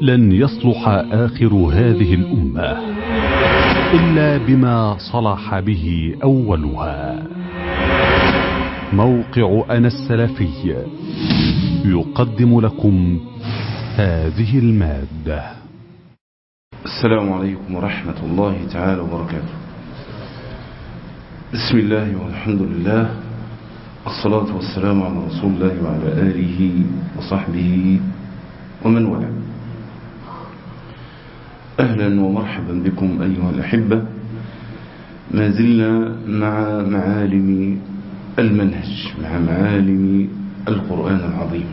لن يصلح آخر هذه الأمة إلا بما صلح به أولها موقع أنا السلفي يقدم لكم هذه المادة السلام عليكم ورحمة الله تعالى وبركاته بسم الله والحمد لله الصلاة والسلام على رسول الله وعلى آله وصحبه ومن والاه أهلا ومرحبا بكم أيها الأحبة ما زلنا مع معالم المنهج مع معالم القرآن العظيم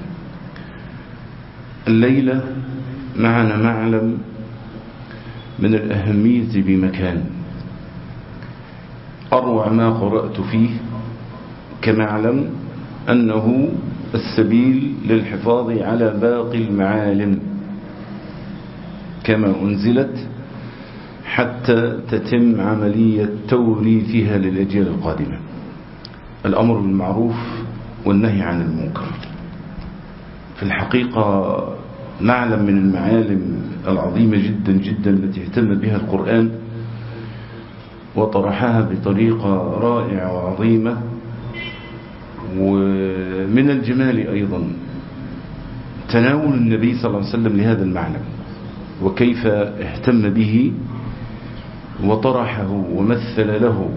الليلة معنا معلم من الأهمية بمكان أروع ما قرأت فيه كمعلم أنه السبيل للحفاظ على باقي المعالم كما أنزلت حتى تتم عملية توريثها للأجيال القادمة الأمر بالمعروف والنهي عن المنكر في الحقيقة معلم من المعالم العظيمة جدا جدا التي اهتم بها القرآن وطرحها بطريقة رائعة وعظيمة ومن الجمال أيضا تناول النبي صلى الله عليه وسلم لهذا المعلم وكيف اهتم به وطرحه ومثل له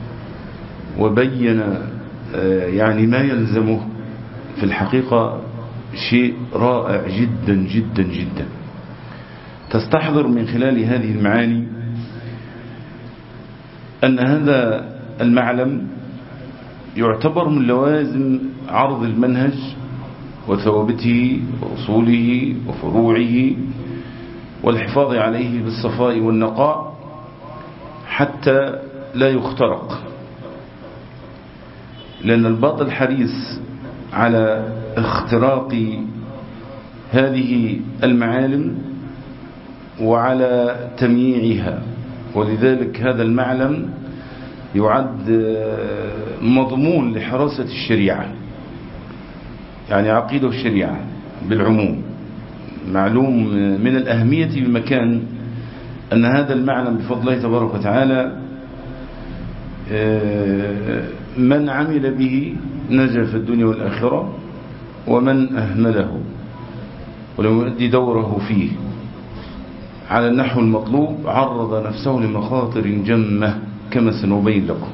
وبين يعني ما يلزمه في الحقيقة شيء رائع جدا جدا جدا تستحضر من خلال هذه المعاني أن هذا المعلم يعتبر من لوازم عرض المنهج وثوابته وأصوله وفروعه والحفاظ عليه بالصفاء والنقاء حتى لا يخترق لأن الباطل حريص على اختراق هذه المعالم وعلى تمييعها ولذلك هذا المعلم يعد مضمون لحراسة الشريعة يعني عقيدة الشريعة بالعموم معلوم من الأهمية بمكان أن هذا المعلم بفضل الله تبارك وتعالى من عمل به نجا في الدنيا والآخرة ومن أهمله ولم يؤدي دوره فيه على النحو المطلوب عرض نفسه لمخاطر جمة كما سنبين لكم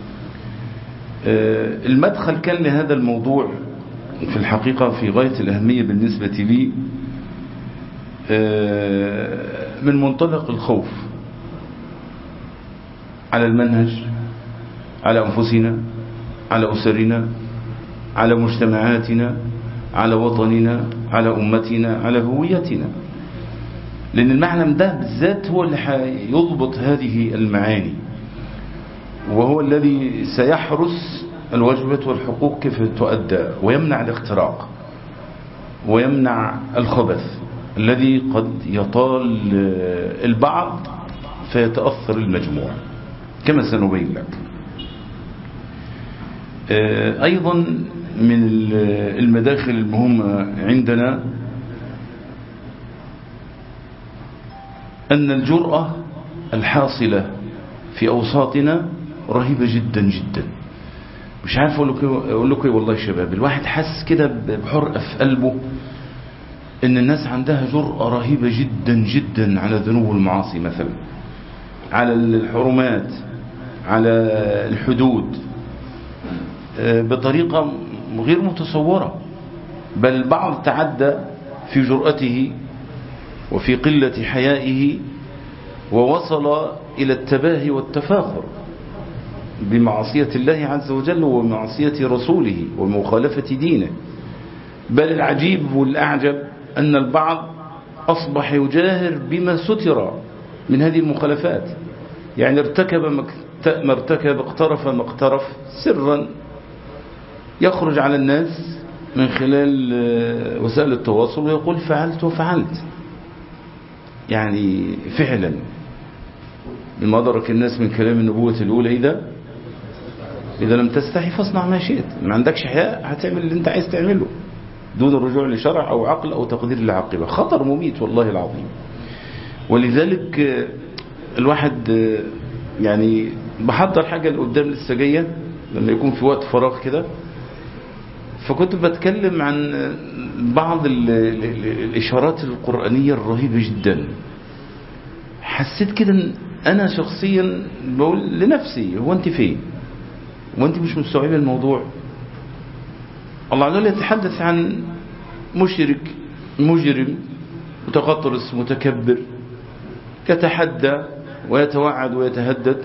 المدخل كان لهذا الموضوع في الحقيقة في غاية الأهمية بالنسبة لي من منطلق الخوف على المنهج على أنفسنا على أسرنا على مجتمعاتنا على وطننا على أمتنا على هويتنا لأن المعلم ده بالذات هو اللي يضبط هذه المعاني وهو الذي سيحرس الواجبات والحقوق كيف تؤدى ويمنع الاختراق ويمنع الخبث الذي قد يطال البعض فيتأثر المجموع كما سنبين لك أيضا من المداخل المهمة عندنا أن الجرأة الحاصلة في أوساطنا رهيبة جدا جدا مش عارف أقول لكم والله يا شباب الواحد حس كده بحرقة في قلبه ان الناس عندها جرأة رهيبة جدا جدا على الذنوب والمعاصي مثلا على الحرمات على الحدود بطريقة غير متصورة بل البعض تعدى في جرأته وفي قلة حيائه ووصل إلى التباهي والتفاخر بمعصية الله عز وجل ومعصية رسوله ومخالفة دينه بل العجيب والأعجب أن البعض أصبح يجاهر بما ستر من هذه المخالفات يعني ارتكب ما ارتكب اقترف ما اقترف سرا يخرج على الناس من خلال وسائل التواصل ويقول فعلت وفعلت يعني فعلا مما أدرك الناس من كلام النبوة الأولى إذا إذا لم تستحي فاصنع ما شئت ما عندكش حياء هتعمل اللي انت عايز تعمله دون الرجوع لشرع أو عقل أو تقدير العاقبة خطر مميت والله العظيم ولذلك الواحد يعني بحضر حاجة اللي قدام لسه جايه لما يكون في وقت فراغ كده فكنت بتكلم عن بعض ال ال ال الإشارات القرآنية الرهيبة جدا حسيت كده ان أنا شخصيا بقول لنفسي هو أنت فين هو أنت مش مستوعبة الموضوع الله عز وجل يتحدث عن مشرك مجرم متقطرس متكبر يتحدى ويتوعد ويتهدد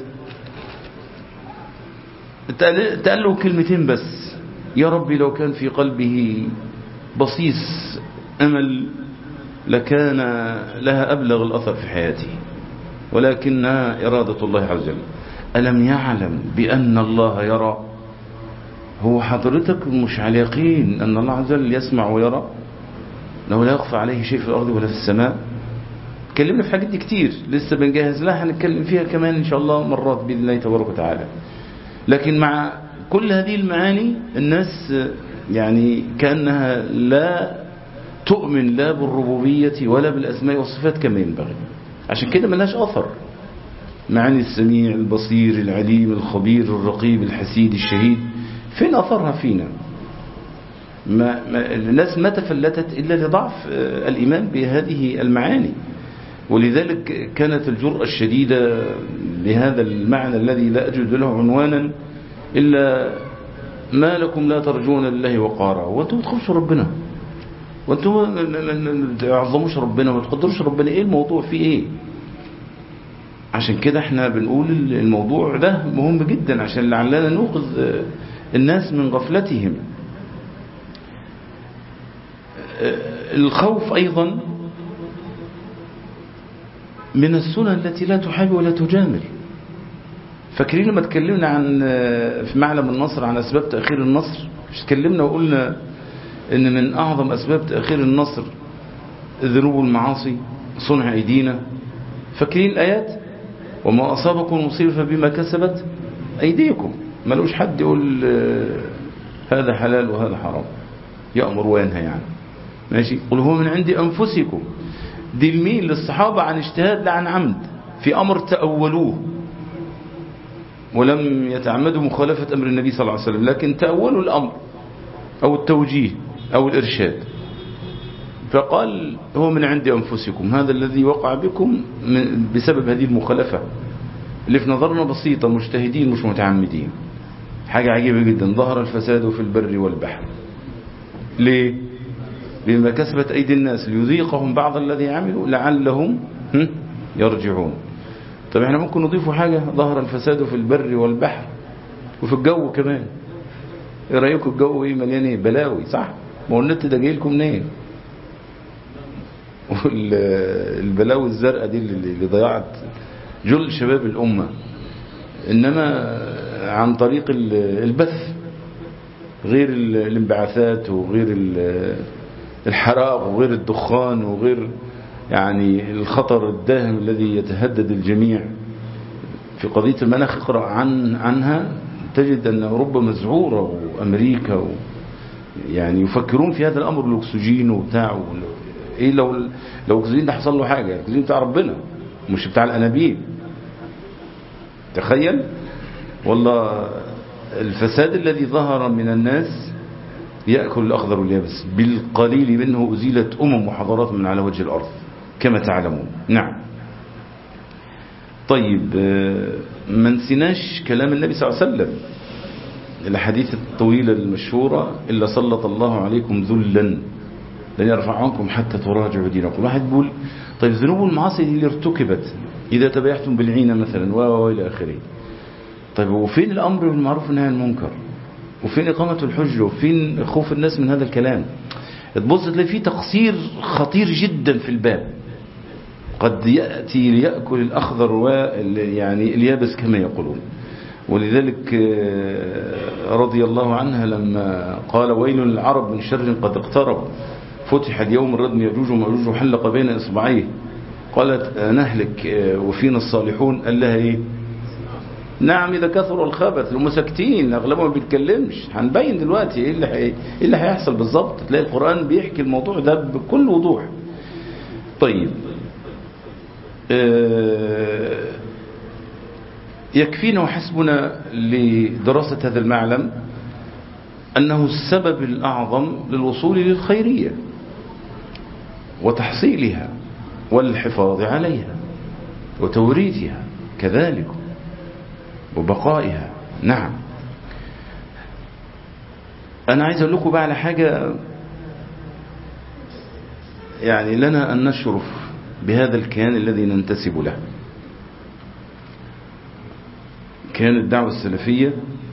تقال له كلمتين بس يا ربي لو كان في قلبه بصيص أمل لكان لها أبلغ الأثر في حياته ولكنها إرادة الله عز وجل ألم يعلم بأن الله يرى هو حضرتك مش على يقين أن الله عز وجل يسمع ويرى لو لا يخفى عليه شيء في الأرض ولا في السماء اتكلمنا في حاجات دي كتير لسه بنجهز لها هنتكلم فيها كمان إن شاء الله مرات بإذن الله تبارك وتعالى لكن مع كل هذه المعاني الناس يعني كأنها لا تؤمن لا بالربوبية ولا بالأسماء والصفات كما ينبغي عشان كده ملهاش أثر معاني السميع البصير العليم الخبير الرقيب الحسيد الشهيد فين أثرها فينا ما ما الناس ما تفلتت إلا لضعف الإيمان بهذه المعاني ولذلك كانت الجرأة الشديدة بهذا المعنى الذي لا أجد له عنوانا إلا ما لكم لا ترجون لله وقارا وانتم ما تخافوش ربنا وانتم ما تعظموش ربنا وما تقدروش ربنا ايه الموضوع فيه ايه عشان كده احنا بنقول الموضوع ده مهم جدا عشان لعلنا نوقظ الناس من غفلتهم الخوف ايضا من السنن التي لا تحاب ولا تجامل فاكرين لما اتكلمنا عن في معلم النصر عن أسباب تأخير النصر مش اتكلمنا وقلنا ان من أعظم أسباب تأخير النصر الذنوب والمعاصي صنع أيدينا فاكرين الآيات وما أصابكم مصيبة فبما كسبت أيديكم ما لوش حد يقول هذا حلال وهذا حرام يأمر وينهى يعني ماشي قل هو من عند أنفسكم دي الميل للصحابة عن اجتهاد لا عن عمد في أمر تأولوه ولم يتعمدوا مخالفة أمر النبي صلى الله عليه وسلم لكن تأولوا الأمر أو التوجيه أو الإرشاد فقال هو من عند أنفسكم هذا الذي وقع بكم بسبب هذه المخالفة اللي في نظرنا بسيطة مجتهدين مش متعمدين حاجة عجيبة جدا ظهر الفساد في البر والبحر ليه بما كسبت أيدي الناس ليذيقهم بعض الذي عملوا لعلهم يرجعون طب احنا ممكن نضيف حاجة ظهر الفساد في البر والبحر وفي الجو كمان ايه رأيكم الجو ايه مليان ايه بلاوي صح ما هو النت ده جاي لكم منين والبلاوي الزرقاء دي اللي ضيعت جل شباب الأمة إنما عن طريق البث غير الانبعاثات وغير الحرائق وغير الدخان وغير يعني الخطر الداهم الذي يتهدد الجميع في قضية المناخ اقرأ عن عنها تجد أن أوروبا مزعورة وأمريكا و يعني يفكرون في هذا الأمر الأكسجين وبتاع إيه لو لو الأكسجين ده حصل له حاجة الأكسجين بتاع ربنا مش بتاع الأنابيب تخيل والله الفساد الذي ظهر من الناس يأكل الأخضر واليابس بالقليل منه أزيلت أمم وحضارات من على وجه الأرض كما تعلمون نعم طيب ما نسيناش كلام النبي صلى الله عليه وسلم الحديث الطويلة المشهورة إلا سلط الله عليكم ذلا لن يرفع عنكم حتى تراجعوا دينكم واحد بيقول طيب ذنوب المعاصي دي اللي ارتكبت إذا تبايعتم بالعينة مثلا و إلى آخره طيب وفين الأمر بالمعروف والنهي عن المنكر وفين إقامة الحج وفين خوف الناس من هذا الكلام تبص تلاقي فيه تقصير خطير جدا في الباب قد يأتي ليأكل الأخضر ويعني اليابس كما يقولون ولذلك رضي الله عنها لما قال ويل للعرب من شر قد اقترب فتح اليوم الردم يجوج ومأجوج وحلق بين إصبعيه قالت نهلك وفينا الصالحون قال لها ايه نعم إذا كثر الخبث هم ساكتين أغلبهم ما بيتكلمش هنبين دلوقتي إيه اللي, حي... إيه اللي هيحصل بالظبط تلاقي القرآن بيحكي الموضوع ده بكل وضوح طيب آه يكفينا وحسبنا لدراسة هذا المعلم أنه السبب الأعظم للوصول للخيرية وتحصيلها والحفاظ عليها وتوريثها كذلك وبقائها نعم أنا عايز أقول لكم بقى على حاجة يعني لنا أن نشرف بهذا الكيان الذي ننتسب له كيان الدعوة السلفية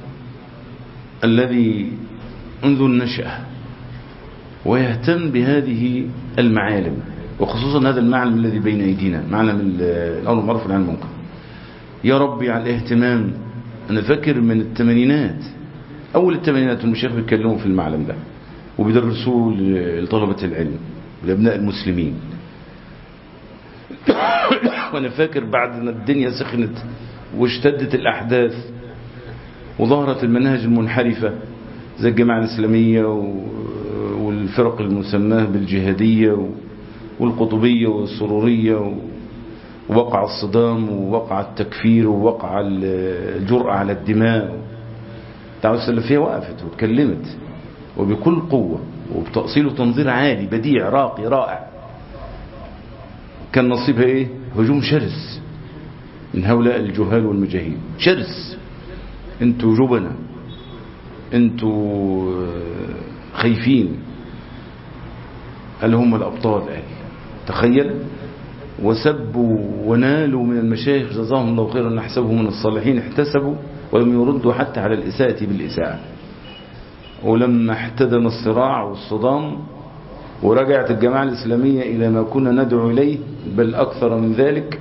الذي منذ النشأة ويهتم بهذه المعالم وخصوصا هذا المعلم الذي بين أيدينا معلم الأمر المعروف والنهي عن المنكر يا ربي على الاهتمام أنا فاكر من الثمانينات أول الثمانينات المشايخ بيتكلموا في المعلم ده وبيدرسوه لطلبة العلم لأبناء المسلمين وأنا فاكر بعد ما الدنيا سخنت واشتدت الأحداث وظهرت المناهج المنحرفة زي الجماعة الإسلامية والفرق المسماه بالجهادية والقطبية والسرورية ووقع الصدام ووقع التكفير ووقع الجرأة على الدماء الدعوة السلفية وقفت واتكلمت وبكل قوة وبتأصيل وتنظير عالي بديع راقي رائع كان نصيبها ايه هجوم شرس من هؤلاء الجهال والمجاهيل شرس انتوا جبنة انتوا خايفين قال هم الأبطال قال تخيل وسبوا ونالوا من المشايخ جزاهم الله خيرا نحسبهم من الصالحين احتسبوا ولم يردوا حتى على الإساءة بالإساءة ولما احتدم الصراع والصدام ورجعت الجماعة الإسلامية إلى ما كنا ندعو إليه بل أكثر من ذلك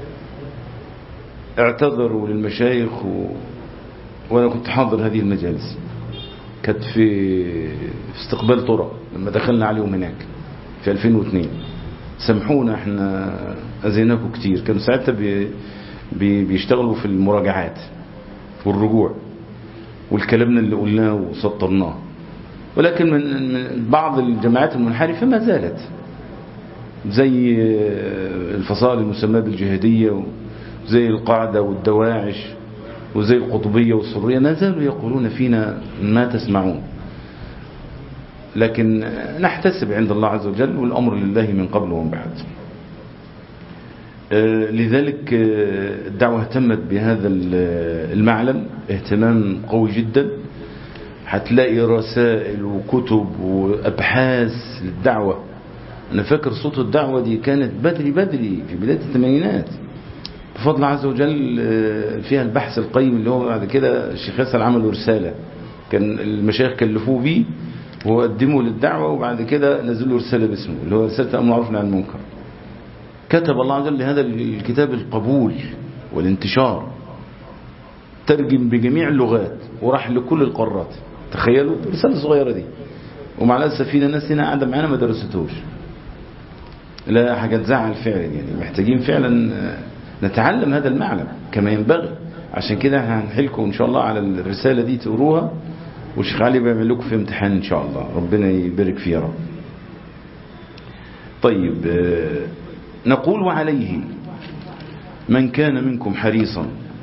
اعتذروا للمشايخ و... وأنا كنت حاضر هذه المجالس كانت في استقبال طرق لما دخلنا عليهم هناك في 2002 سامحونا احنا أذيناكم كتير كانوا ساعتها بي... بي... بيشتغلوا في المراجعات والرجوع والكلامنا اللي قلناه وسطرناه ولكن من من بعض الجماعات المنحرفة ما زالت زي الفصائل المسماة بالجهادية وزي القاعدة والدواعش وزي القطبية والسرية ما زالوا يقولون فينا ما تسمعون لكن نحتسب عند الله عز وجل والأمر لله من قبل ومن بعد لذلك الدعوة اهتمت بهذا المعلم اهتمام قوي جدا هتلاقي رسائل وكتب وأبحاث للدعوة أنا فاكر صوت الدعوة دي كانت بدري بدري في بداية الثمانينات بفضل عز وجل فيها البحث القيم اللي هو بعد كده الشيخ ياسر عملوا رسالة كان المشايخ كلفوه بيه وقدموا للدعوة وبعد كده نزلوا رسالة باسمه اللي هو رسالة أمر معروف عن المنكر كتب الله عز وجل لهذا الكتاب القبول والانتشار ترجم بجميع اللغات وراح لكل القارات تخيلوا الرسالة الصغيرة دي ومع الأسف فينا ناس هنا قاعدة معانا ما درستوش لا حاجة تزعل فعلا يعني محتاجين فعلا نتعلم هذا المعلم كما ينبغي عشان كده هنحلكم إن شاء الله على الرسالة دي تقروها والشيخ علي بيعمل لكم في امتحان إن شاء الله ربنا يبارك فيه يا رب طيب نقول وعليه من كان منكم حريصا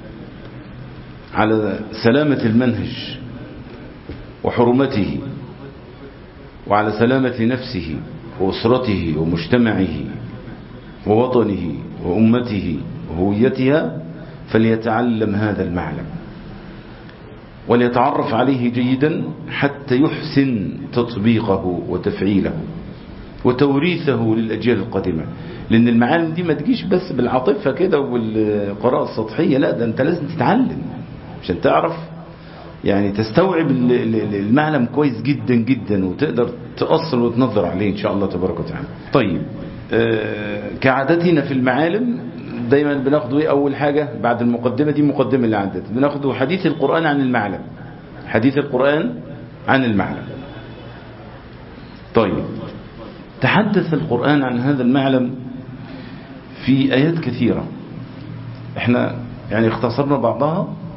على سلامة المنهج وحرمته وعلى سلامة نفسه وأسرته ومجتمعه ووطنه وأمته وهويتها فليتعلم هذا المعلم وليتعرف عليه جيدا حتى يحسن تطبيقه وتفعيله وتوريثه للأجيال القادمة لأن المعالم دي ما تجيش بس بالعاطفة كده والقراءة السطحية لا ده أنت لازم تتعلم عشان تعرف يعني تستوعب المعلم كويس جدا جدا وتقدر تأصل وتنظر عليه إن شاء الله تبارك وتعالى طيب آه كعادتنا في المعالم دايما بناخده ايه أول حاجة بعد المقدمة دي مقدمة اللي عندنا بناخده حديث القرآن عن المعلم حديث القرآن عن المعلم طيب تحدث القرآن عن هذا المعلم في آيات كثيرة احنا يعني اختصرنا بعضها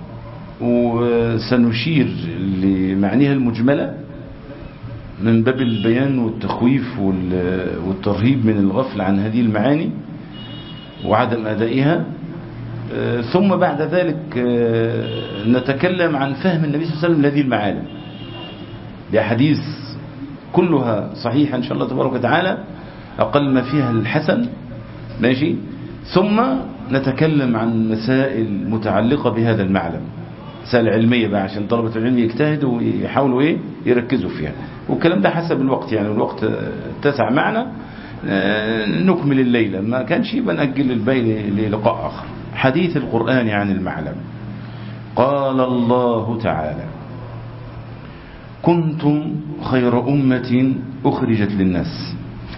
وسنشير لمعانيها المجملة من باب البيان والتخويف والترهيب من الغفل عن هذه المعاني وعدم أدائها ثم بعد ذلك نتكلم عن فهم النبي صلى الله عليه وسلم لهذه المعالم بأحاديث كلها صحيحة إن شاء الله تبارك وتعالى أقل ما فيها الحسن ماشي ثم نتكلم عن مسائل متعلقة بهذا المعلم مسائل علمية بقى عشان طلبة العلم يجتهدوا ويحاولوا ايه يركزوا فيها والكلام ده حسب الوقت يعني الوقت اتسع معنا نكمل الليلة ما كانش يبقى نأجل الباقي للقاء آخر حديث القرآن عن المعلم قال الله تعالى كنتم خير أمة أخرجت للناس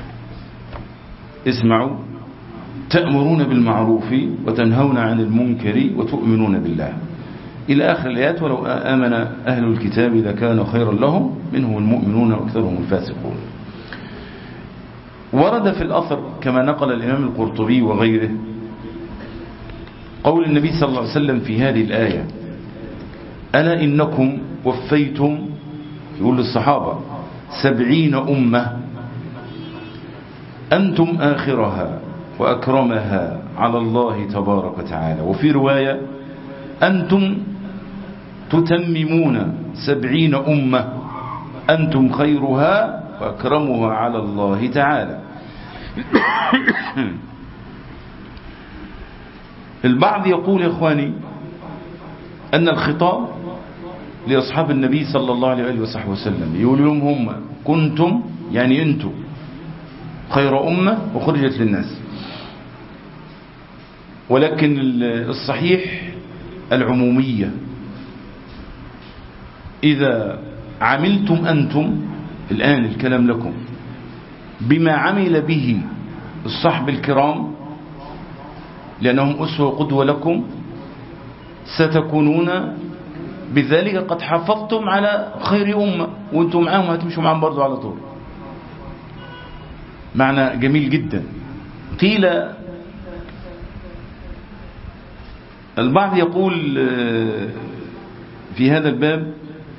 اسمعوا تأمرون بالمعروف وتنهون عن المنكر وتؤمنون بالله إلى آخر الآيات ولو آمن أهل الكتاب لكان خيرا لهم منهم المؤمنون وأكثرهم الفاسقون ورد في الأثر كما نقل الإمام القرطبي وغيره قول النبي صلى الله عليه وسلم في هذه الآية ألا إنكم وفيتم يقول للصحابة سبعين أمة أنتم آخرها وأكرمها على الله تبارك وتعالى وفي رواية أنتم تتممون سبعين أمة أنتم خيرها وأكرمها على الله تعالى البعض يقول يا إخواني أن الخطاب لأصحاب النبي صلى الله عليه وصحبه وسلم يقول لهم هم كنتم يعني أنتم خير أمة وخرجت للناس ولكن الصحيح العمومية إذا عملتم أنتم الآن الكلام لكم بما عمل به الصحب الكرام لأنهم أسوة قدوة لكم ستكونون بذلك قد حافظتم على خير أمة وانتم معاهم هتمشوا معاهم برضو على طول معنى جميل جدا قيل البعض يقول في هذا الباب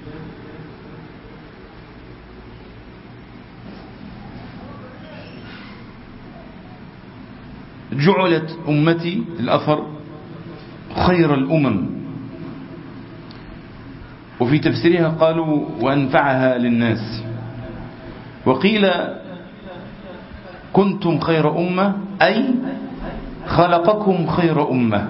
جعلت أمتي الأثر خير الأمم وفي تفسيرها قالوا وأنفعها للناس وقيل كنتم خير أمة أي خلقكم خير أمة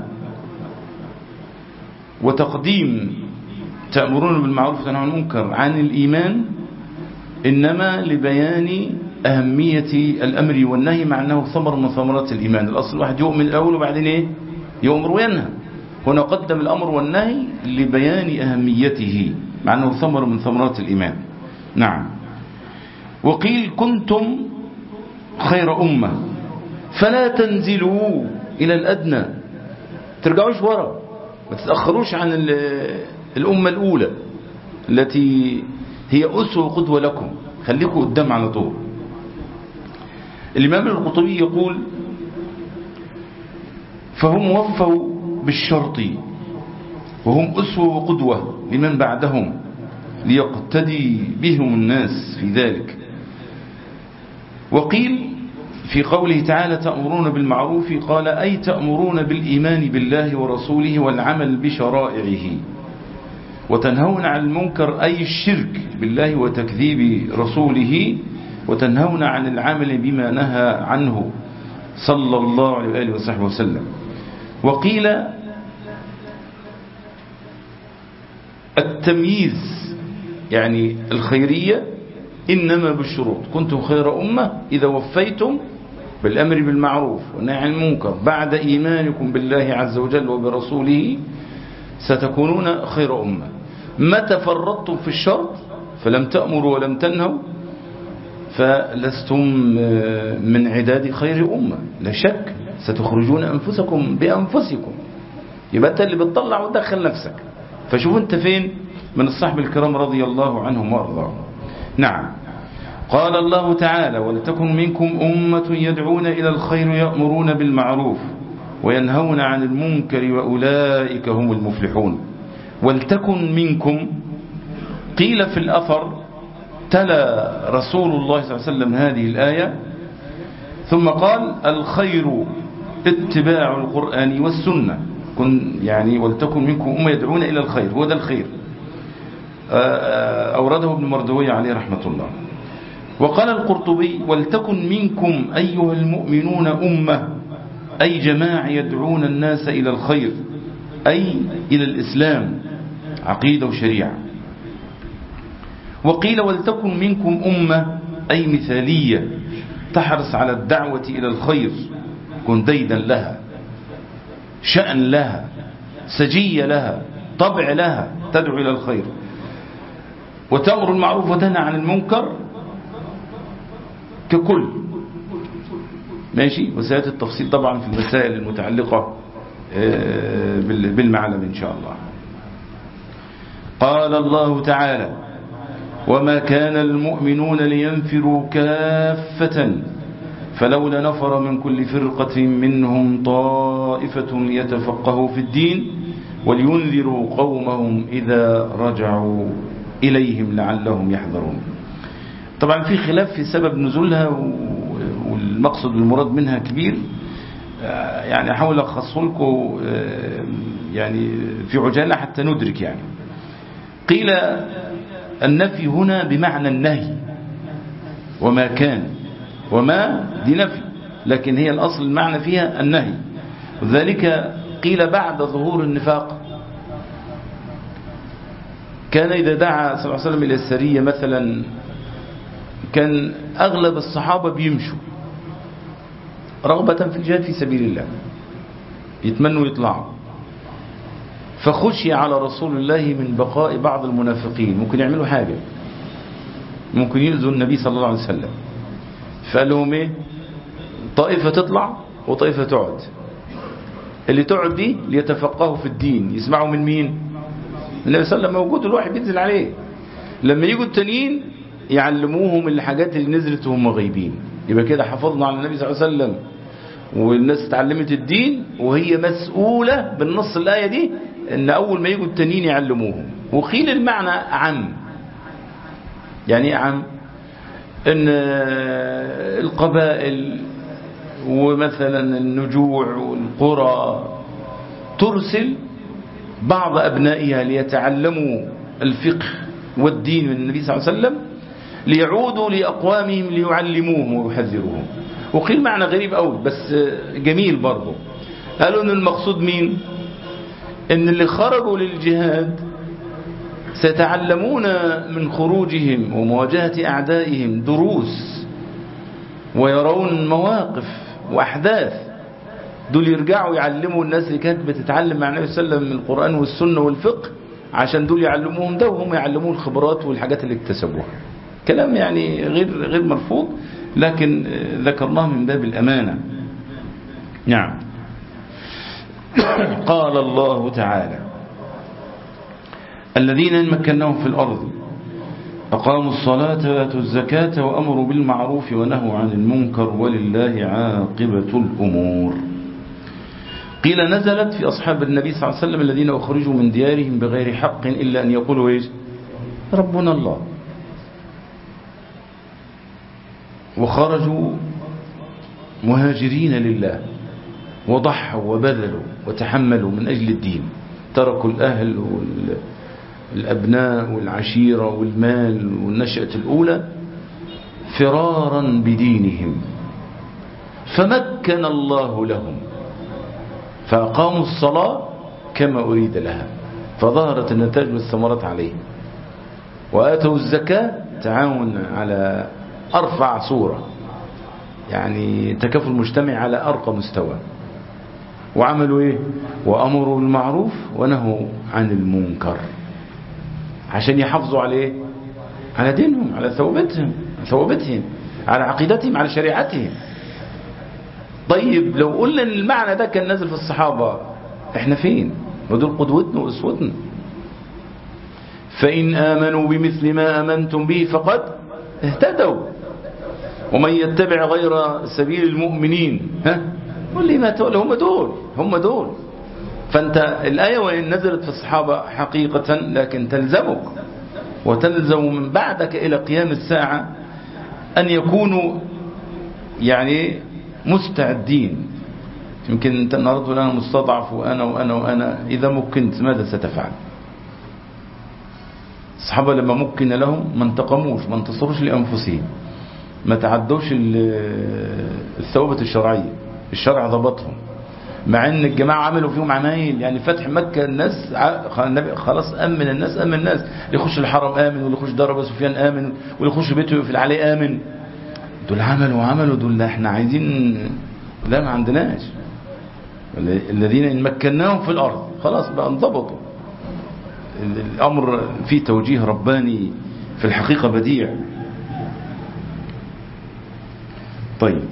وتقديم تأمرون بالمعروف وتنهون عن المنكر عن الإيمان إنما لبيان أهمية الأمر والنهي مع أنه ثمر من ثمرات الإيمان الأصل الواحد يؤمن الأول وبعدين إيه يؤمر وينهى هنا قدم الأمر والنهي لبيان أهميته مع أنه ثمر من ثمرات الإيمان نعم وقيل كنتم خير أمة فلا تنزلوا إلى الأدنى ترجعوش ورا ما تتأخروش عن الأمة الأولى التي هي أسوة قدوة لكم خليكم قدام على طول الإمام القطبي يقول فهم وفوا بالشرط وهم أسوة وقدوة لمن بعدهم ليقتدي بهم الناس في ذلك وقيل في قوله تعالى تأمرون بالمعروف قال أي تأمرون بالإيمان بالله ورسوله والعمل بشرائعه وتنهون عن المنكر أي الشرك بالله وتكذيب رسوله وتنهون عن العمل بما نهى عنه صلى الله عليه وآله وصحبه وسلم وقيل التمييز يعني الخيرية إنما بالشروط كنتم خير أمة إذا وفيتم بالأمر بالمعروف والنهي عن المنكر بعد إيمانكم بالله عز وجل وبرسوله ستكونون خير أمة متى فرطتم في الشرط فلم تأمروا ولم تنهوا فلستم من عداد خير أمة لا شك ستخرجون أنفسكم بأنفسكم يبقى أنت اللي بتطلع وتدخل نفسك فشوف أنت فين من الصحب الكرام رضي الله عنهم وأرضاهم نعم قال الله تعالى ولتكن منكم أمة يدعون إلى الخير يأمرون بالمعروف وينهون عن المنكر وأولئك هم المفلحون ولتكن منكم قيل في الأثر تلا رسول الله صلى الله عليه وسلم هذه الآية ثم قال الخير اتباع القرآن والسنة كن يعني ولتكن منكم أمة يدعون إلى الخير هو ده الخير أورده ابن مردوية عليه رحمة الله وقال القرطبي ولتكن منكم أيها المؤمنون أمة أي جماعة يدعون الناس إلى الخير أي إلى الإسلام عقيدة وشريعة وقيل ولتكن منكم أمة أي مثالية تحرص على الدعوة إلى الخير كن ديدا لها شأن لها سجية لها طبع لها تدعو إلى الخير وتأمر المعروف وتنهى عن المنكر ككل ماشي وسيأتي التفصيل طبعا في المسائل المتعلقة بالمعلم إن شاء الله قال الله تعالى وما كان المؤمنون لينفروا كافة فلولا نفر من كل فرقة منهم طائفة ليتفقهوا في الدين ولينذروا قومهم إذا رجعوا إليهم لعلهم يحذرون طبعا في خلاف في سبب نزولها والمقصد والمراد منها كبير يعني أحاول أخص لكم يعني في عجالة حتى ندرك يعني قيل النفي هنا بمعنى النهي وما كان وما دي نفي لكن هي الأصل المعنى فيها النهي وذلك قيل بعد ظهور النفاق كان إذا دعا صلى الله عليه وسلم إلى السرية مثلا كان أغلب الصحابة بيمشوا رغبة في الجهاد في سبيل الله يتمنوا يطلعوا فخشي على رسول الله من بقاء بعض المنافقين ممكن يعملوا حاجة ممكن يؤذوا النبي صلى الله عليه وسلم فقال لهم ايه طائفة تطلع وطائفة تقعد اللي تقعد دي ليتفقهوا في الدين يسمعوا من مين النبي صلى الله عليه وسلم موجود الواحد بينزل عليه لما يجوا التانيين يعلموهم الحاجات اللي نزلت وهم غايبين يبقى كده حفظنا على النبي صلى الله عليه وسلم والناس اتعلمت الدين وهي مسؤولة بالنص الآية دي ان اول ما يجوا التانيين يعلموهم وقيل المعنى عم يعني ايه عم ان القبائل ومثلا النجوع والقرى ترسل بعض أبنائها ليتعلموا الفقه والدين من النبي صلى الله عليه وسلم ليعودوا لأقوامهم ليعلموهم ويحذروهم وقيل معنى غريب قوي بس جميل برضه قالوا ان المقصود مين ان اللي خرجوا للجهاد سيتعلمون من خروجهم ومواجهة أعدائهم دروس ويرون مواقف وأحداث دول يرجعوا يعلموا الناس اللي كانت بتتعلم مع النبي صلى الله عليه وسلم من القرآن والسنة والفقه عشان دول يعلموهم ده وهم يعلموه الخبرات والحاجات اللي اكتسبوها كلام يعني غير غير مرفوض لكن ذكرناه من باب الأمانة نعم قال الله تعالى الذين مكناهم في الأرض أقاموا الصلاة وآتوا الزكاة وأمروا بالمعروف ونهوا عن المنكر ولله عاقبة الأمور قيل نزلت في أصحاب النبي صلى الله عليه وسلم الذين أخرجوا من ديارهم بغير حق إلا أن يقولوا إيش ربنا الله وخرجوا مهاجرين لله وضحوا وبذلوا وتحملوا من أجل الدين تركوا الأهل والأبناء والعشيرة والمال والنشأة الأولى فرارا بدينهم فمكن الله لهم فأقاموا الصلاة كما أريد لها فظهرت النتائج والثمرات عليه وآتوا الزكاة تعاون على أرفع صورة يعني تكافل المجتمع على أرقى مستوى وعملوا إيه وأمروا بالمعروف ونهوا عن المنكر عشان يحافظوا على إيه على دينهم على ثوابتهم ثوابتهم على عقيدتهم على شريعتهم طيب لو قلنا ان المعنى ده كان نازل في الصحابة احنا فين ودول قدوتنا واسوتنا فإن آمنوا بمثل ما آمنتم به فقد اهتدوا ومن يتبع غير سبيل المؤمنين ها قل لي ما تقول هم دول هم دول فأنت الآية وإن نزلت في الصحابة حقيقة لكن تلزمك وتلزم من بعدك إلى قيام الساعة أن يكونوا يعني مستعدين يمكن أنت النهاردة أنا مستضعف وأنا وأنا وأنا إذا مكنت ماذا ستفعل الصحابة لما مكن لهم ما انتقموش ما انتصروش لأنفسهم ما تعدوش الثوبة الشرعية الشرع ضبطهم مع ان الجماعة عملوا فيهم عمايل يعني فتح مكة الناس خلاص امن الناس امن الناس اللي يخش الحرم امن واللي يخش دار ابو سفيان امن واللي يخش بيته في العلي امن دول عملوا وعملوا دول احنا عايزين لا ما عندناش الذين ان مكناهم في الارض خلاص بقى انضبطوا الامر فيه توجيه رباني في الحقيقة بديع طيب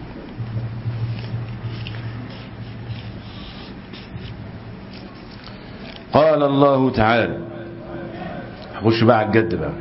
قال الله تعالى خش بقى على الجد بقى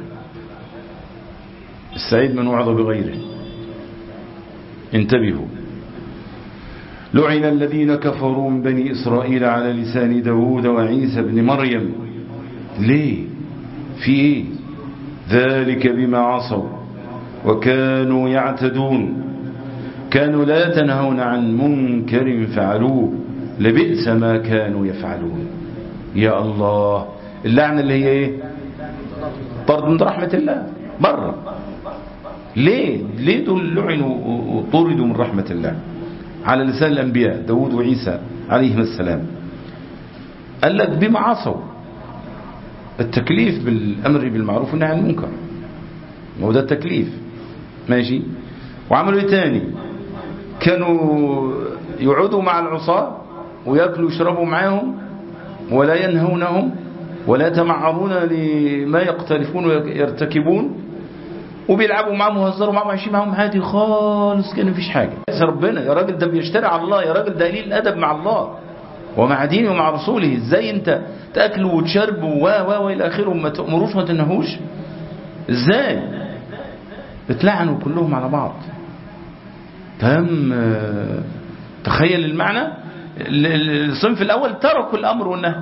السعيد من وعظ بغيره انتبهوا لعن الذين كفروا من بني إسرائيل على لسان داود وعيسى بن مريم ليه في ايه ذلك بما عصوا وكانوا يعتدون كانوا لا تنهون عن منكر فعلوه لبئس ما كانوا يفعلون يا الله اللعنة اللي هي ايه طرد من رحمة الله بره ليه ليه دول لعنوا وطردوا من رحمة الله على لسان الأنبياء داود وعيسى عليهم السلام قال لك بما عصوا التكليف بالأمر بالمعروف والنهي عن المنكر هو ده التكليف ماشي وعملوا ايه تاني كانوا يقعدوا مع العصاة ويأكلوا ويشربوا معاهم ولا ينهونهم ولا يتمعرون لما يقترفون ويرتكبون وبيلعبوا معاهم ويهزروا معاهم عايشين معاهم عادي خالص كان مفيش حاجة يا ربنا يا راجل ده بيشتري على الله يا راجل ده قليل الأدب مع الله ومع دينه ومع رسوله ازاي انت تاكلوا وتشربوا و و والى اخره وما تامروش وما تنهوش ازاي بتلعنوا كلهم على بعض تمام تخيل المعنى الصنف الاول تركوا الامر والنهي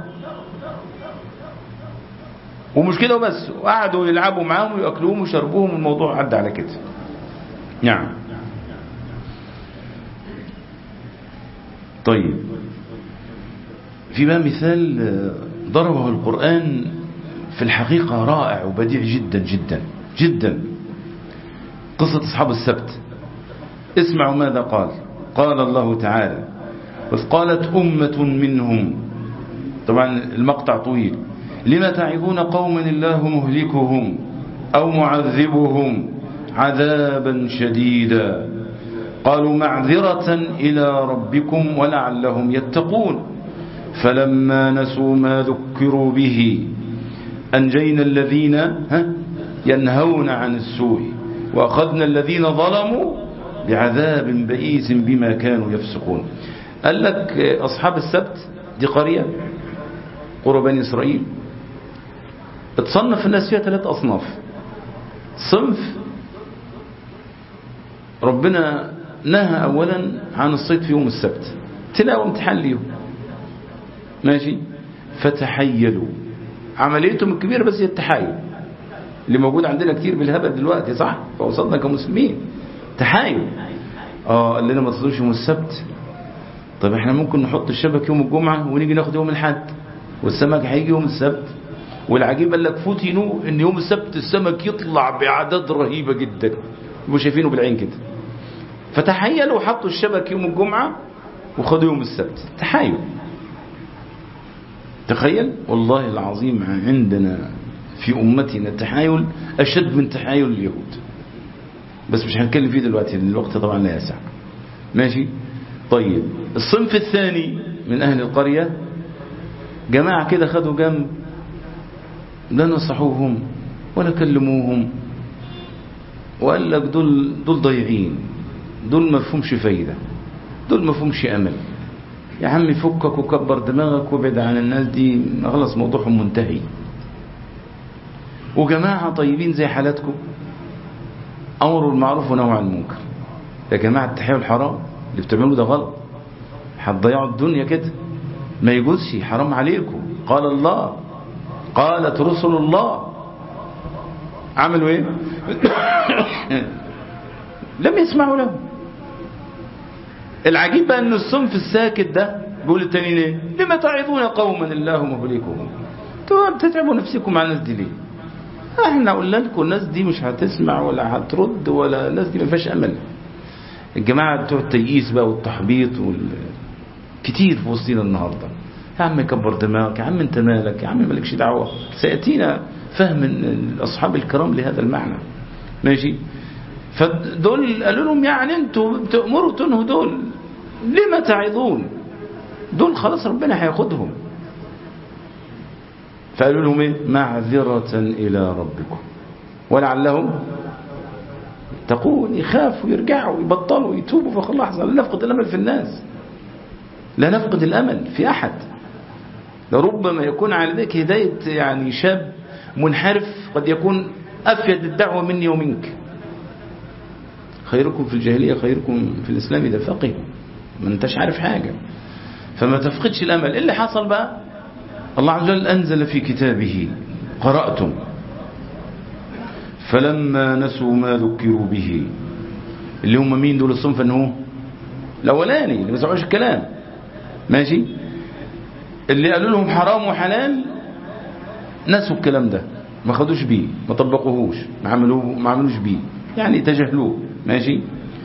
ومش كده وبس وقعدوا يلعبوا معاهم وياكلوهم ويشربوهم الموضوع عدى على كده نعم طيب في بقى مثال ضربه القرآن في الحقيقة رائع وبديع جدا جدا جدا قصة أصحاب السبت اسمعوا ماذا قال قال الله تعالى إذ قالت أمة منهم طبعا المقطع طويل لما تعظون قوما الله مهلكهم أو معذبهم عذابا شديدا قالوا معذرة إلى ربكم ولعلهم يتقون فلما نسوا ما ذكروا به أنجينا الذين ينهون عن السوء وأخذنا الذين ظلموا بعذاب بئيس بما كانوا يفسقون قال لك أصحاب السبت دي قرية قرى بني إسرائيل اتصنف الناس فيها ثلاث أصناف صنف ربنا نهى أولا عن الصيد في يوم السبت تلاوة امتحان ليهم ماشي فتحيلوا عمليتهم الكبيرة بس هي التحايل اللي موجود عندنا كتير بالهبل دلوقتي صح فوصلنا كمسلمين تحايل اه قال لنا ما تصلوش يوم السبت طب احنا ممكن نحط الشبك يوم الجمعة ونيجي ناخد يوم الحد والسمك هيجي يوم السبت والعجيب قال لك فتنوا ان يوم السبت السمك يطلع باعداد رهيبة جدا يبقوا شايفينه بالعين كده فتحيلوا وحطوا الشبك يوم الجمعة وخدوا يوم السبت تحايل تخيل والله العظيم عندنا في أمتنا التحايل أشد من تحايل اليهود بس مش هنتكلم فيه دلوقتي لأن الوقت طبعا لا يسع ماشي طيب الصنف الثاني من أهل القرية جماعة كده خدوا جنب لا نصحوهم ولا كلموهم وقال لك دول دول ضايعين دول ما فهمش فايدة دول ما فهمش أمل يا عم فكك وكبر دماغك وابعد عن الناس دي خلاص موضوعهم منتهي وجماعة طيبين زي حالاتكم أمروا بالمعروف ونهوا عن المنكر يا جماعة التحية والحرام اللي بتعملوه ده غلط هتضيعوا الدنيا كده ما يجوزش حرام عليكم قال الله قالت رسل الله عملوا ايه لم يسمعوا له العجيب بقى ان الصنف الساكت ده بيقول التاني ليه لما تعظون قوما الله مهلكهم انتوا بتتعبوا نفسكم مع الناس دي ليه احنا قلنا لكم الناس دي مش هتسمع ولا هترد ولا الناس دي ما فيهاش امل الجماعه بتوع التيئيس بقى والتحبيط وال... كتير في وسطينا النهارده يا عم كبر دماغك يا عم انت مالك يا عم مالكش دعوه سياتينا فهم اصحاب الكرام لهذا المعنى ماشي فدول قالوا لهم يعني انتوا بتأمروا تنهوا دول لما تعظون دول خلاص ربنا هياخدهم فقالوا لهم ايه معذرة الى ربكم ولعلهم تقول يخافوا يرجعوا يبطلوا يتوبوا في لحظة لا نفقد الامل في الناس لا نفقد الامل في احد لربما يكون على ذلك هداية يعني شاب منحرف قد يكون افيد الدعوة مني ومنك خيركم في الجاهلية خيركم في الإسلام إذا فقه ما انتش عارف حاجة فما تفقدش الأمل إيه اللي حصل بقى الله عز وجل أنزل في كتابه قرأتم فلما نسوا ما ذكروا به اللي هم مين دول الصنف انه الاولاني اللي ما سمعوش الكلام ماشي اللي قالوا لهم حرام وحلال نسوا الكلام ده ما خدوش بيه ما طبقوهوش ما عملوه ما عملوش بيه يعني تجاهلوه ماشي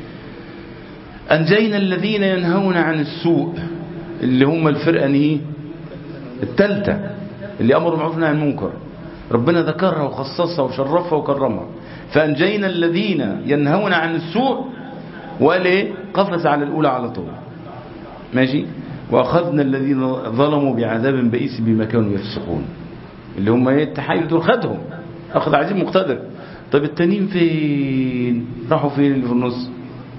أنجينا الذين ينهون عن السوء اللي هم الفرقة ايه التالتة اللي أمروا بالمعروف والنهي عن المنكر ربنا ذكرها وخصصها وشرفها وكرمها فأنجينا الذين ينهون عن السوء وقال ايه قفز على الأولى على طول ماشي وأخذنا الذين ظلموا بعذاب بئيس بما كانوا يفسقون اللي هم ايه التحايل دول خدهم أخذ عزيز مقتدر طب التانيين فين راحوا فين اللي في النص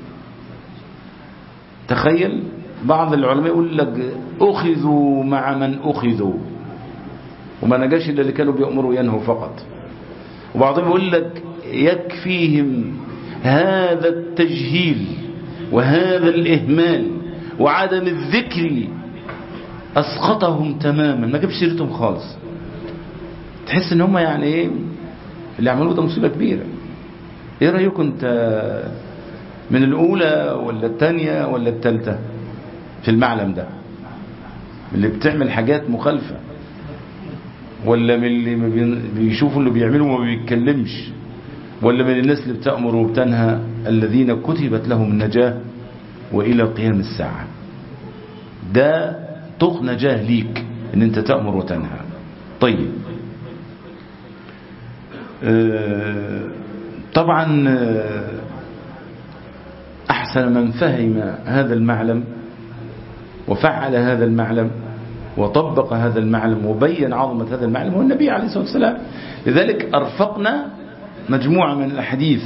تخيل بعض العلماء يقول لك أخذوا مع من أخذوا وما نجاش إلا اللي كانوا بيأمروا ينهوا فقط وبعضهم يقول لك يكفيهم هذا التجهيل وهذا الإهمال وعدم الذكر أسقطهم تماما ما جابش سيرتهم خالص تحس ان هم يعني ايه اللي عملوه ده مصيبة كبيرة ايه رأيكم انت من الاولى ولا الثانية ولا الثالثة في المعلم ده اللي بتعمل حاجات مخالفة ولا من اللي بيشوفوا اللي بيعملوا وما بيتكلمش ولا من الناس اللي بتأمر وبتنهى الذين كتبت لهم النجاة وإلى قيام الساعة ده طق نجاه ليك ان انت تأمر وتنهى طيب طبعا أحسن من فهم هذا المعلم وفعل هذا المعلم وطبق هذا المعلم وبين عظمة هذا المعلم هو النبي عليه الصلاة والسلام لذلك أرفقنا مجموعة من الأحاديث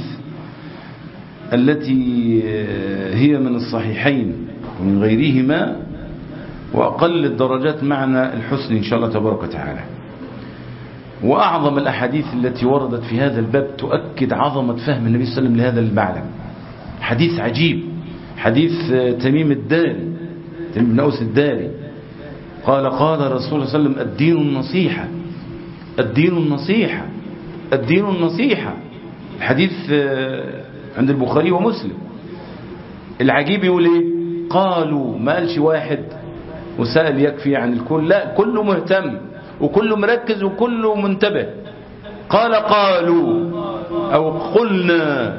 التي هي من الصحيحين ومن غيرهما وأقل الدرجات معنى الحسن إن شاء الله تبارك وتعالى وأعظم الأحاديث التي وردت في هذا الباب تؤكد عظمة فهم النبي صلى الله عليه وسلم لهذا المعلم حديث عجيب حديث تميم الداري تميم بن أوس الداري قال قال رسول الله صلى الله عليه وسلم الدين النصيحة الدين النصيحة الدين النصيحة الحديث عند البخاري ومسلم العجيب يقول ايه قالوا ما قالش واحد وسأل يكفي عن الكل لا كله مهتم وكله مركز وكله منتبه قال قالوا أو قلنا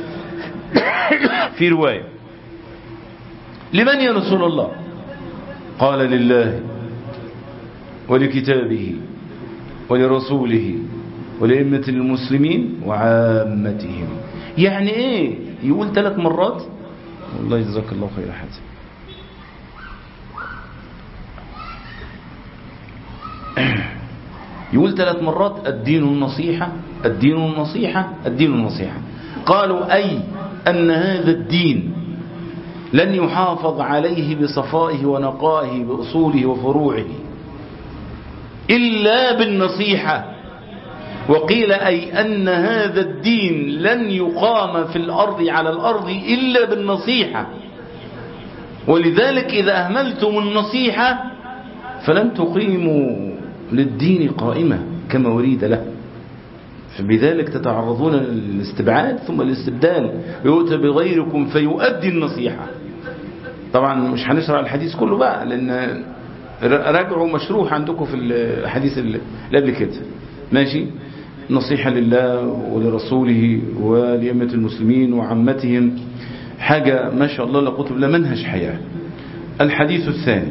في رواية لمن يا رسول الله قال لله ولكتابه ولرسوله ولأئمة المسلمين وعامتهم يعني ايه يقول ثلاث مرات والله جزاك الله خير حسن يقول ثلاث مرات الدين النصيحة الدين النصيحة الدين النصيحة قالوا أي أن هذا الدين لن يحافظ عليه بصفائه ونقائه بأصوله وفروعه إلا بالنصيحة وقيل أي أن هذا الدين لن يقام في الأرض على الأرض إلا بالنصيحة ولذلك إذا أهملتم النصيحة فلن تقيموا للدين قائمة كما أريد له فبذلك تتعرضون للاستبعاد ثم الاستبدال يؤتى بغيركم فيؤدي النصيحة طبعا مش هنشرح الحديث كله بقى لأن راجعوا مشروح عندكم في الحديث اللي قبل كده ماشي نصيحة لله ولرسوله ولأمة المسلمين وعمتهم حاجة ما شاء الله لا قوة إلا منهج حياة الحديث الثاني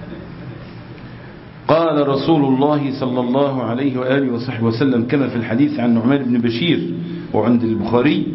قال رسول الله صلى الله عليه وآله وصحبه وسلم كما في الحديث عن نعمان بن بشير وعند البخاري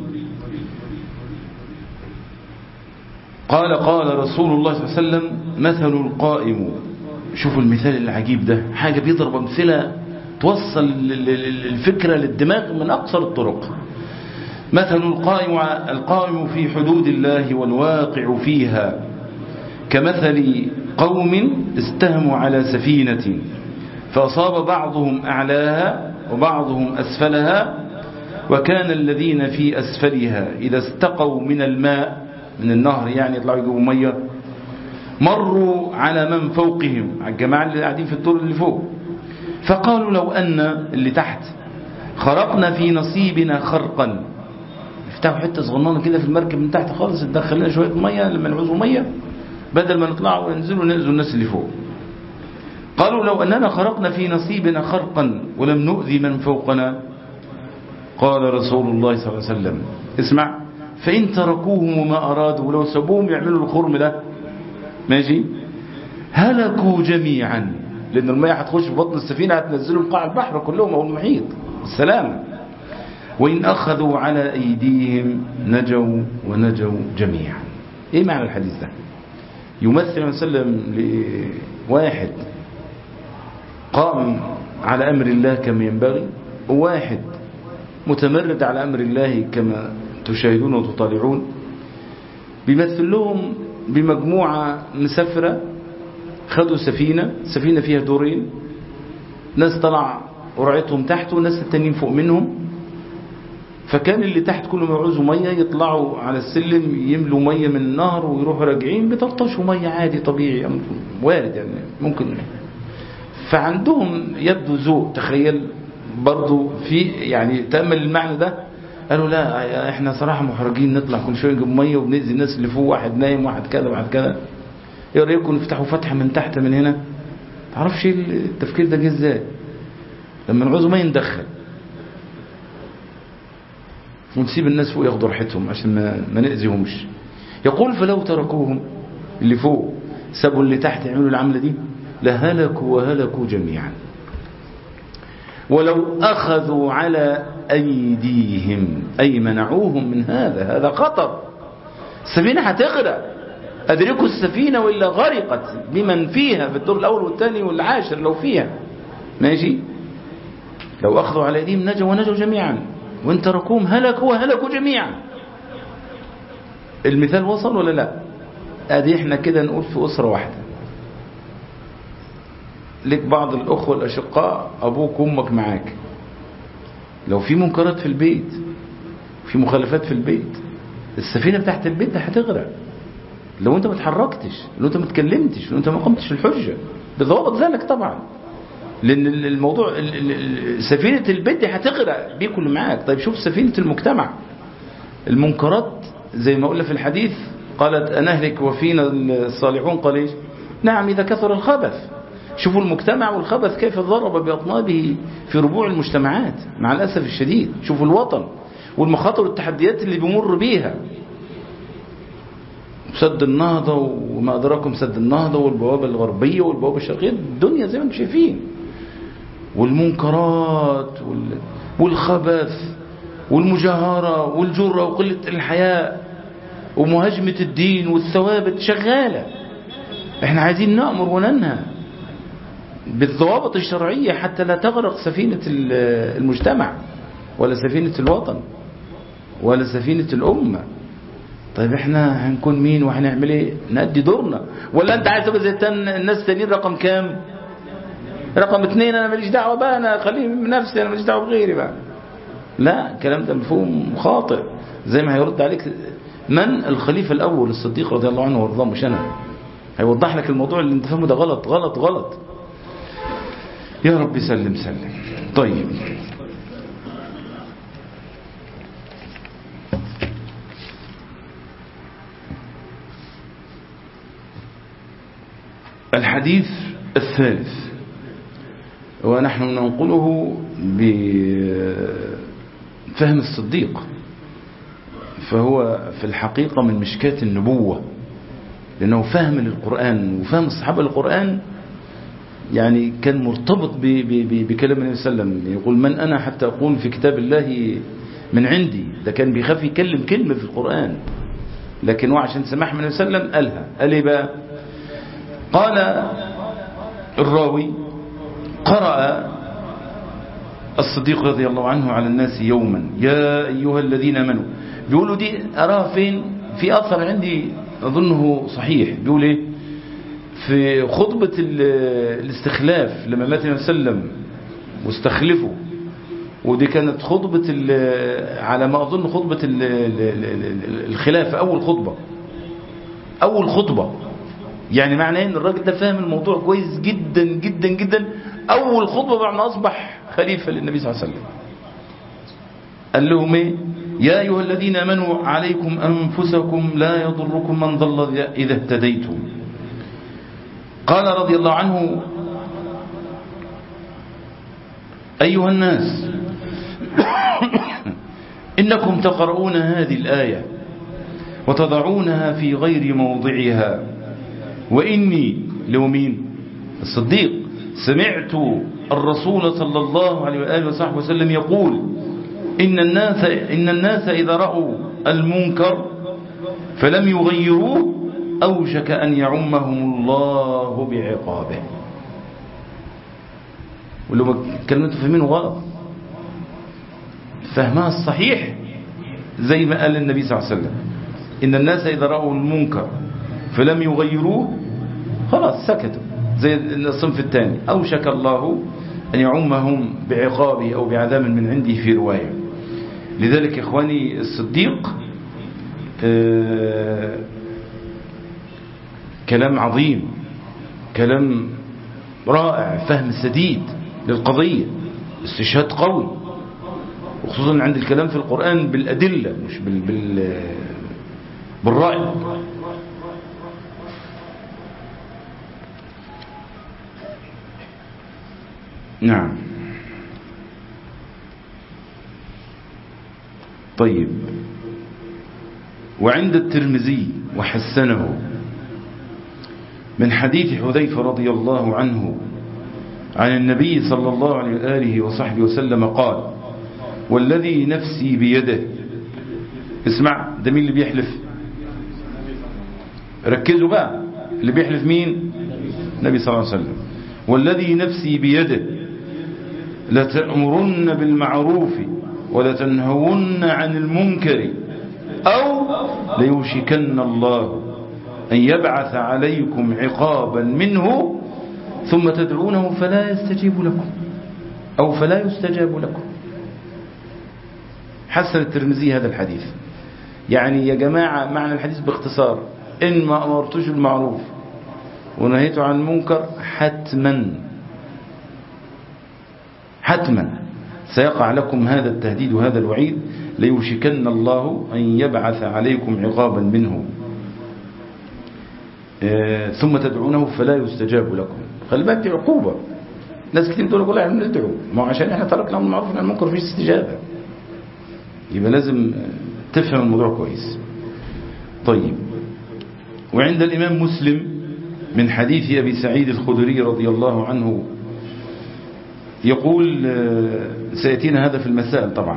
قال قال رسول الله صلى الله عليه وسلم مثل القائم شوفوا المثال العجيب ده حاجة بيضرب أمثلة توصل الفكرة للدماغ من أقصر الطرق مثل القائم القائم في حدود الله والواقع فيها كمثل قوم استهموا على سفينة فأصاب بعضهم أعلاها وبعضهم أسفلها وكان الذين في أسفلها إذا استقوا من الماء من النهر يعني يطلعوا يجيبوا مية مروا على من فوقهم على الجماعة اللي قاعدين في الدور اللي فوق فقالوا لو أن اللي تحت خرقنا في نصيبنا خرقا افتحوا حتة صغنانة كده في المركب من تحت خالص تدخل لنا شوية مية لما نعوزوا مية بدل ما نطلع وننزل ونأذوا الناس اللي فوق قالوا لو أننا خرقنا في نصيبنا خرقا ولم نؤذي من فوقنا قال رسول الله صلى الله عليه وسلم اسمع فإن تركوهم وما أرادوا لو سبوهم يعملوا الخرم ده ماشي هلكوا جميعا لأن المياه هتخش في بطن السفينة هتنزلهم قاع البحر كلهم أو المحيط السلام وإن أخذوا على أيديهم نجوا ونجوا جميعا إيه معنى الحديث ده يمثل وسلم لواحد قام على أمر الله كما ينبغي وواحد متمرد على أمر الله كما تشاهدون وتطالعون بيمثل لهم بمجموعة مسافرة خدوا سفينة سفينة فيها دورين ناس طلع قرعتهم تحت وناس التانيين فوق منهم فكان اللي تحت كل ما يعوزوا مية يطلعوا على السلم يملوا مية من النهر ويروحوا راجعين بيطرطشوا مية عادي طبيعي وارد يعني ممكن فعندهم يبدو ذوق تخيل برضو في يعني تأمل المعنى ده قالوا لا احنا صراحة محرجين نطلع كل شوية نجيب مية وبنأذي الناس اللي فوق واحد نايم واحد كذا واحد كذا ايه رايكم نفتحوا فتحة من تحت من هنا تعرفش التفكير ده جه ازاي لما نعوزوا مية ندخل ونسيب الناس فوق ياخدوا راحتهم عشان ما, ما نأذيهمش يقول فلو تركوهم اللي فوق سابوا اللي تحت يعملوا العملة دي لهلكوا وهلكوا جميعا ولو أخذوا على أيديهم أي منعوهم من هذا هذا خطر السفينة هتغرق أدركوا السفينة وإلا غرقت بمن فيها في الدور الأول والثاني والعاشر لو فيها ماشي لو أخذوا على أيديهم نجوا ونجوا جميعا وإن تركوهم هلكوا وهلكوا جميعا المثال وصل ولا لا ادي احنا كده نقول في أسرة واحدة لك بعض الأخوة الأشقاء أبوك وأمك معاك لو في منكرات في البيت في مخالفات في البيت السفينة بتاعت البيت ده هتغرق لو انت ما اتحركتش لو انت ما اتكلمتش لو انت ما قمتش الحجة بضوابط ذلك طبعا لان الموضوع سفينة البيت دي هتغرق بيكم اللي معاك طيب شوف سفينة المجتمع المنكرات زي ما قلنا في الحديث قالت أنهلك وفينا الصالحون قال ايش نعم إذا كثر الخبث شوفوا المجتمع والخبث كيف ضرب بأطنابه في ربوع المجتمعات مع الأسف الشديد شوفوا الوطن والمخاطر والتحديات اللي بيمر بيها سد النهضة وما أدراكم سد النهضة والبوابة الغربية والبوابة الشرقية الدنيا زي ما انتم شايفين والمنكرات والخبث والمجاهرة والجرة وقلة الحياء ومهاجمة الدين والثوابت شغالة احنا عايزين نأمر وننهى بالضوابط الشرعية حتى لا تغرق سفينة المجتمع ولا سفينة الوطن ولا سفينة الأمة طيب احنا هنكون مين وهنعمل ايه نأدي دورنا ولا انت عايز تبقى زي الناس التانيين رقم كام رقم اثنين انا ماليش دعوة بقى انا خليه من نفسي انا ماليش دعوة بغيري بقى لا الكلام ده مفهوم خاطئ زي ما هيرد عليك من الخليفة الاول الصديق رضي الله عنه وارضاه مش انا هيوضح لك الموضوع اللي انت فهمه ده غلط غلط غلط يا رب سلم سلم طيب الحديث الثالث ونحن ننقله بفهم الصديق فهو في الحقيقة من مشكاة النبوة لأنه فهم للقرآن وفهم الصحابة للقرآن يعني كان مرتبط ب ب ب بكلام النبي صلى الله عليه وسلم يقول من أنا حتى أقول في كتاب الله من عندي ده كان بيخاف يكلم كلمة في القرآن لكن هو عشان سماح من النبي صلى الله عليه وسلم قالها قال ايه بقى قال الراوي قرأ الصديق رضي الله عنه على الناس يوما يا أيها الذين امنوا بيقولوا دي أراها فين في أثر عندي أظنه صحيح بيقول ايه في خطبة الاستخلاف لما مات النبي صلى الله عليه وسلم واستخلفه ودي كانت خطبة على ما أظن خطبة الخلافة أول خطبة أول خطبة يعني معنى ان الراجل ده فاهم الموضوع كويس جدا جدا جدا اول خطبه بعد ما اصبح خليفه للنبي صلى الله عليه وسلم قال لهم ايه يا ايها الذين امنوا عليكم انفسكم لا يضركم من ضل اذا اهتديتم قال رضي الله عنه ايها الناس انكم تقرؤون هذه الايه وتضعونها في غير موضعها وإني لومين الصديق سمعت الرسول صلى الله عليه وآله وصحبه وسلم يقول إن الناس, إن الناس إذا رأوا المنكر فلم يغيروه أوشك أن يعمهم الله بعقابه ولو كلمته فهمينه غلط فهمها الصحيح زي ما قال النبي صلى الله عليه وسلم إن الناس إذا رأوا المنكر فلم يغيروه خلاص سكتوا زي الصنف الثاني أوشك الله أن يعمهم بعقابه أو بعذاب من عنده في رواية لذلك إخواني الصديق آه كلام عظيم كلام رائع فهم سديد للقضية استشهاد قوي وخصوصا عند الكلام في القرآن بالأدلة مش بال بال بالرأي نعم طيب وعند الترمذي وحسنه من حديث حذيفة رضي الله عنه عن النبي صلى الله عليه وآله وصحبه وسلم قال والذي نفسي بيده اسمع ده مين اللي بيحلف ركزوا بقى اللي بيحلف مين النبي صلى الله عليه وسلم والذي نفسي بيده لتأمرن بالمعروف ولتنهون عن المنكر أو ليوشكن الله أن يبعث عليكم عقابا منه ثم تدعونه فلا يستجيب لكم أو فلا يستجاب لكم حسن الترمذي هذا الحديث يعني يا جماعة معنى الحديث باختصار إن ما أمرتوش بالمعروف ونهيتوا عن المنكر حتما حتما سيقع لكم هذا التهديد وهذا الوعيد ليوشكن الله أن يبعث عليكم عقابا منه ثم تدعونه فلا يستجاب لكم خلي بالك دي عقوبة ناس كتير بتقول لك احنا بندعو ما هو عشان احنا تركنا من المعروف عن المنكر مفيش استجابة يبقى لازم تفهم الموضوع كويس طيب وعند الإمام مسلم من حديث أبي سعيد الخدري رضي الله عنه يقول سيأتينا هذا في المسائل طبعا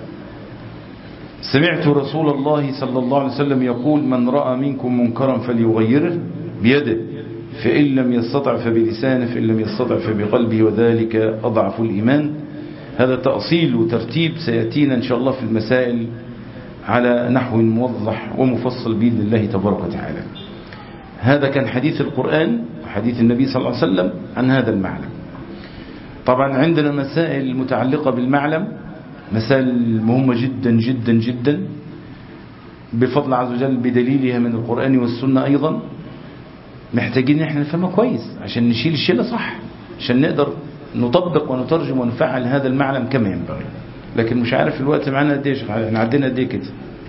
سمعت رسول الله صلى الله عليه وسلم يقول من رأى منكم منكرا فليغيره بيده فإن لم يستطع فبلسانه فإن لم يستطع فبقلبه وذلك أضعف الإيمان هذا تأصيل وترتيب سيأتينا إن شاء الله في المسائل على نحو موضح ومفصل بإذن الله تبارك وتعالى هذا كان حديث القرآن وحديث النبي صلى الله عليه وسلم عن هذا المعلم طبعا عندنا مسائل متعلقة بالمعلم مسائل مهمة جدا جدا جدا بفضل عز وجل بدليلها من القرآن والسنة أيضا محتاجين احنا نفهمها كويس عشان نشيل الشيلة صح عشان نقدر نطبق ونترجم ونفعل هذا المعلم كما ينبغي لكن مش عارف الوقت معانا قد ايه احنا عدينا قد ايه كده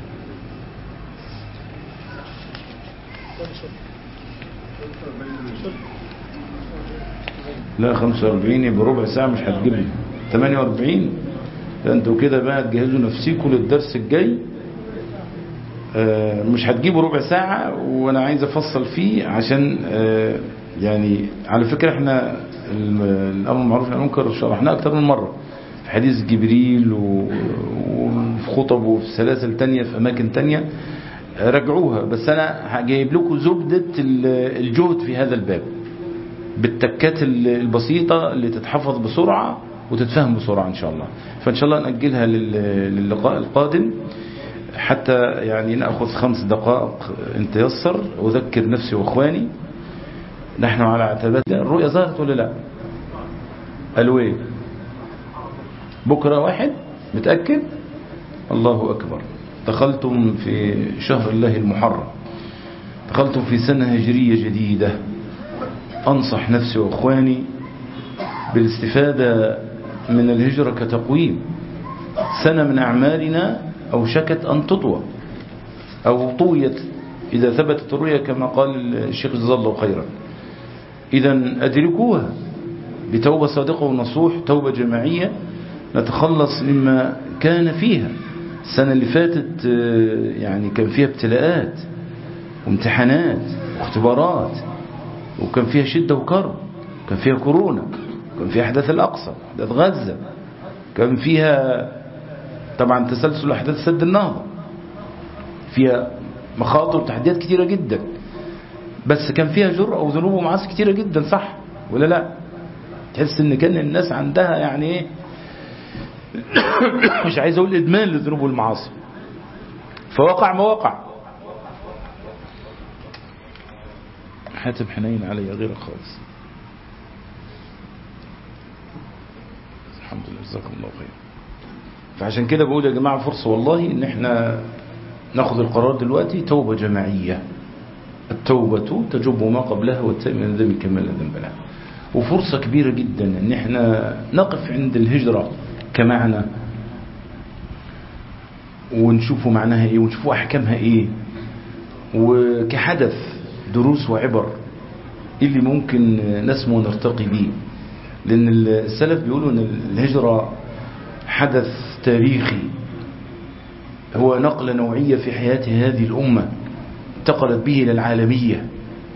لا 45 يبقى ربع ساعة مش هتجيب لي 48 ده انتوا كده بقى تجهزوا نفسيكم للدرس الجاي مش هتجيبوا ربع ساعة وانا عايز افصل فيه عشان يعني على فكرة احنا الامر المعروف عن المنكر شرحناه اكتر من مرة في حديث جبريل وفي خطب وفي سلاسل تانية في اماكن تانية راجعوها بس انا جايب لكم زبدة الجهد في هذا الباب بالتكات البسيطة اللي تتحفظ بسرعة وتتفهم بسرعة ان شاء الله فان شاء الله نأجلها للقاء القادم حتى يعني نأخذ خمس دقائق ان تيسر أذكر نفسي وإخواني نحن على عتبات الرؤية ظهرت ولا لا الوي بكرة واحد متأكد الله أكبر دخلتم في شهر الله المحرم دخلتم في سنة هجرية جديدة أنصح نفسي وإخواني بالاستفادة من الهجرة كتقويم سنة من أعمالنا أوشكت أن تطوى أو طويت إذا ثبتت الرؤيا كما قال الشيخ جزاه الله خيرا إذا أدركوها بتوبة صادقة ونصوح توبة جماعية نتخلص مما كان فيها السنة اللي فاتت يعني كان فيها ابتلاءات وامتحانات واختبارات وكان فيها شدة وكرب كان فيها كورونا كان فيها أحداث الأقصى أحداث غزة كان فيها طبعا تسلسل أحداث سد النهضة فيها مخاطر وتحديات كتيرة جدا بس كان فيها جرأة وذنوب ومعاصي كتيرة جدا صح ولا لا تحس ان كان الناس عندها يعني ايه مش عايز اقول ادمان للذنوب والمعاصي فوقع ما وقع حاتم حنين علي غير خالص الحمد لله جزاكم الله خير فعشان كده بقول يا جماعة فرصة والله ان احنا ناخذ القرار دلوقتي توبة جماعية التوبة تجب ما قبلها والتائب من الذنب كما لا ذنب له وفرصة كبيرة جدا ان احنا نقف عند الهجرة كمعنى ونشوفوا معناها ايه ونشوفوا احكامها ايه وكحدث دروس وعبر اللي ممكن نسمو ونرتقي به لان السلف بيقولوا ان الهجرة حدث تاريخي هو نقلة نوعية في حياة هذه الأمة انتقلت به إلى العالمية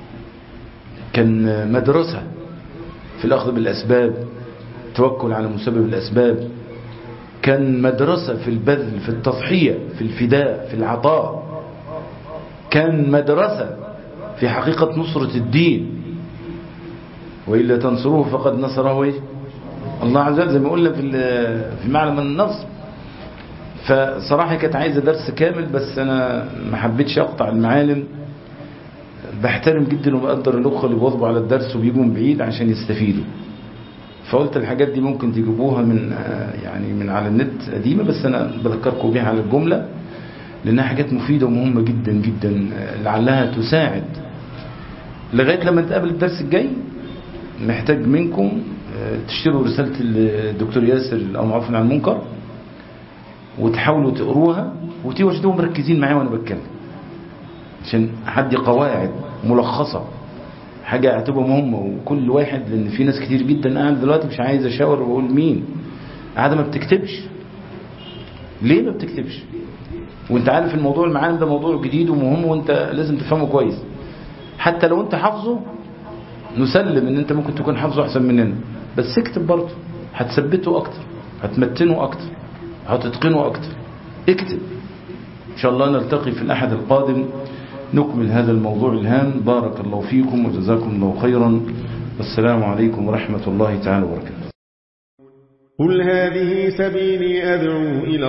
كان مدرسة في الأخذ بالأسباب توكل على مسبب الأسباب كان مدرسة في البذل في التضحية في الفداء في العطاء كان مدرسة في حقيقة نصرة الدين وإلا تنصروه فقد نصره إيه؟ الله عز وجل زي ما قلنا في في معلم النصر فصراحة كانت عايزة درس كامل بس أنا ما حبيتش أقطع المعالم بحترم جدا وبقدر الأخوة اللي بيواظبوا على الدرس وبيجوا من بعيد عشان يستفيدوا فقلت الحاجات دي ممكن تجيبوها من يعني من على النت قديمة بس أنا بذكركم بيها على الجملة لأنها حاجات مفيدة ومهمة جدا جدا لعلها تساعد لغاية لما نتقابل الدرس الجاي محتاج منكم تشتروا رسالة الدكتور ياسر المعروف عن المنكر وتحاولوا تقروها وتيجوا تشتروا مركزين معايا وانا بتكلم عشان حد قواعد ملخصة حاجة هتبقى مهمة وكل واحد لان في ناس كتير جدا قاعد دلوقتي مش عايز اشاور واقول مين قاعدة ما بتكتبش ليه ما بتكتبش وانت عارف الموضوع المعالم ده موضوع جديد ومهم وانت لازم تفهمه كويس حتى لو انت حافظه نسلم ان انت ممكن تكون حافظه احسن مننا بس اكتب برضه هتثبته اكتر هتمتنه اكتر هتتقنه اكتر اكتب ان شاء الله نلتقي في الاحد القادم نكمل هذا الموضوع الهام بارك الله فيكم وجزاكم الله خيرا والسلام عليكم ورحمة الله تعالى وبركاته قل هذه سبيلي أدعو إلى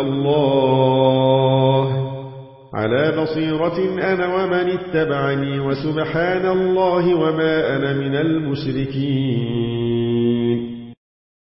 الله على بصيرة أنا ومن اتبعني وسبحان الله وما أنا من المشركين